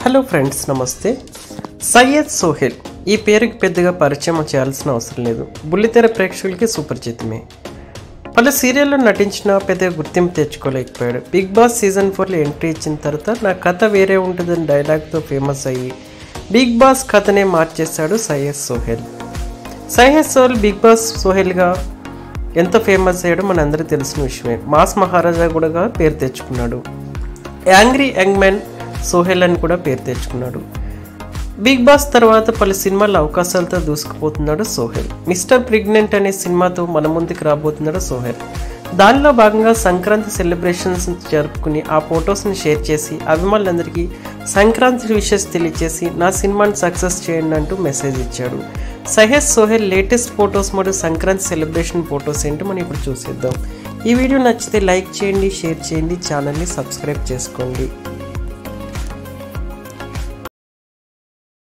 hello friends నమస్తే సయ్యద్ సోహెల్ ఈ పేరుకి పెద్దగా పరిచయం చేయాల్సిన అవసరం లేదు బుల్లితెర ప్రేక్షకులకి సుపరిచితమే పలు సీరియల్లో నటించిన పెద్దగా గుర్తింపు తెచ్చుకోలేకపోయాడు బిగ్ బాస్ సీజన్ ఫోర్లో ఎంట్రీ ఇచ్చిన తర్వాత నా కథ వేరే ఉంటుందని డైలాగ్తో ఫేమస్ అయ్యి బిగ్ బాస్ కథనే మార్చేశాడు సయ్యద్ సోహెల్ సయ్యద్ సోహెల్ బిగ్ బాస్ సోహెల్గా ఎంత ఫేమస్ అయ్యాడో మనందరికీ తెలిసిన విషయమే మాస్ మహారాజా కూడా పేరు తెచ్చుకున్నాడు యాంగ్రీ యంగ్ మ్యాన్ సోహెల్ అని కూడా పేరు తెచ్చుకున్నాడు బిగ్ బాస్ తర్వాత పలు సినిమాల అవకాశాలతో దూసుకుపోతున్నాడు సోహెల్ మిస్టర్ ప్రెగ్నెంట్ అనే సినిమాతో మన ముందుకు రాబోతున్నాడు సోహెల్ దానిలో భాగంగా సంక్రాంతి సెలబ్రేషన్స్ జరుపుకుని ఆ ఫొటోస్ని షేర్ చేసి అభిమానులందరికీ సంక్రాంతి విషెస్ తెలియచేసి నా సినిమాని సక్సెస్ చేయండి అంటూ మెసేజ్ ఇచ్చాడు సహేజ్ సోహెల్ లేటెస్ట్ ఫొటోస్ మరియు సంక్రాంతి సెలబ్రేషన్ ఫొటోస్ ఏంటో మనం ఇప్పుడు చూసేద్దాం ఈ వీడియో నచ్చితే లైక్ చేయండి షేర్ చేయండి ఛానల్ని సబ్స్క్రైబ్ చేసుకోండి